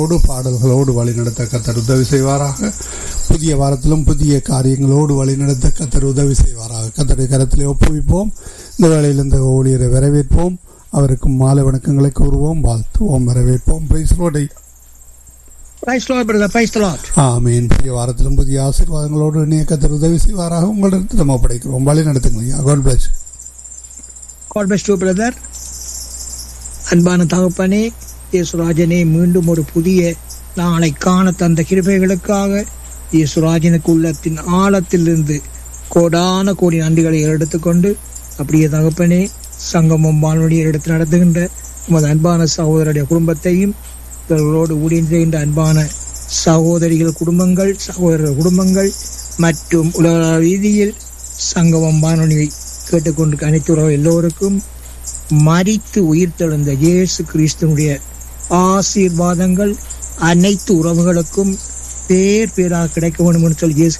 ஓடு பாடல்களோடு வழிநடத்த கத்தர் உதவி செய்வாராக புதிய வாரத்திலும் புதிய காரியங்களோடு வழிநடத்த கத்தர் உதவி செய்வாராக கத்தருடைய கரத்திலே ஒப்புவிப்போம் இந்த வேளையில் இந்த ஊழியரை வரவேற்போம் அவருக்கு மாலை வணக்கங்களை கூறுவோம் வாழ்த்துவோம் வரவேற்போம் பிரைஸ்லோடை Praise the Lord, brother. Praise the Lord. ஆமீன் புதிய வாரத்திலும் புதிய ஆசீர்வாதங்களோடு இணைய கத்தர் உதவி செய்வாராக உங்களிடத்தில் நம்ம படைக்கிறோம் வழி நடத்துங்க God bless God bless you, brother. அன்பான தகப்பனே இயேசுராஜனே மீண்டும் ஒரு புதிய நாளை காண தந்த கிருபைகளுக்காக இயேசுராஜனுக்கு உள்ளத்தின் ஆழத்திலிருந்து கோடான கோடி நன்றிகளை எடுத்துக்கொண்டு அப்படியே தகப்பனே சங்கமம் வானொலியை எடுத்து நடத்துகின்ற உமது அன்பான சகோதரருடைய குடும்பத்தையும் இவர்களோடு ஊழியம் செய்கின்ற அன்பான சகோதரிகள் குடும்பங்கள் சகோதரர் குடும்பங்கள் மற்றும் உலக ரீதியில் சங்கமம் வானொலியை கேட்டுக்கொண்டு அனைத்து உறவு எல்லோருக்கும் மரித்து உயிர்த்தெழுந்த இயேசு கிறிஸ்துனுடைய ஆசீர்வாதங்கள் அனைத்து உறவுகளுக்கும் பேர் பேராக கிடைக்க வேண்டும் என்று சொல்லி இயேசு